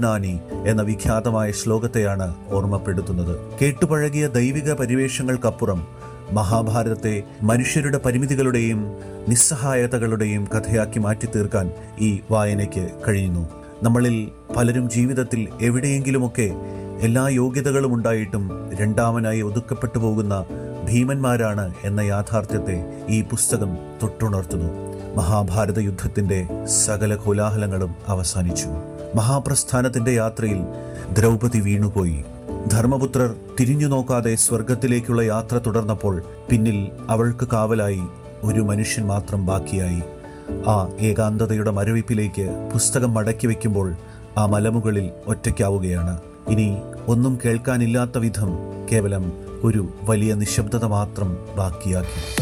യജ്ഞാനി എന്ന വിഖ്യാതമായ ശ്ലോകത്തെയാണ് ഓർമ്മപ്പെടുത്തുന്നത് കേട്ടുപഴകിയ ദൈവിക പരിവേഷങ്ങൾക്കപ്പുറം മഹാഭാരതത്തെ മനുഷ്യരുടെ പരിമിതികളുടെയും നിസ്സഹായതകളുടെയും കഥയാക്കി മാറ്റി തീർക്കാൻ ഈ വായനയ്ക്ക് കഴിയുന്നു നമ്മളിൽ പലരും ജീവിതത്തിൽ എവിടെയെങ്കിലുമൊക്കെ എല്ലാ യോഗ്യതകളും ഉണ്ടായിട്ടും രണ്ടാമനായി ഒതുക്കപ്പെട്ടു പോകുന്ന ഭീമന്മാരാണ് എന്ന യാഥാർത്ഥ്യത്തെ ഈ പുസ്തകം തൊട്ടുണർത്തുന്നു മഹാഭാരത യുദ്ധത്തിന്റെ സകല കോലാഹലങ്ങളും അവസാനിച്ചു മഹാപ്രസ്ഥാനത്തിന്റെ യാത്രയിൽ ദ്രൗപദി വീണുപോയി ധർമ്മപുത്രർ തിരിഞ്ഞു നോക്കാതെ സ്വർഗത്തിലേക്കുള്ള യാത്ര തുടർന്നപ്പോൾ പിന്നിൽ അവൾക്ക് കാവലായി ഒരു മനുഷ്യൻ മാത്രം ബാക്കിയായി ആ ഏകാന്തതയുടെ മരവിപ്പിലേക്ക് പുസ്തകം മടക്കി വയ്ക്കുമ്പോൾ ആ മലമുകളിൽ ഒറ്റയ്ക്കാവുകയാണ് ഇനി ഒന്നും കേൾക്കാനില്ലാത്ത വിധം കേവലം ഒരു വലിയ നിശബ്ദത മാത്രം ബാക്കിയാക്കി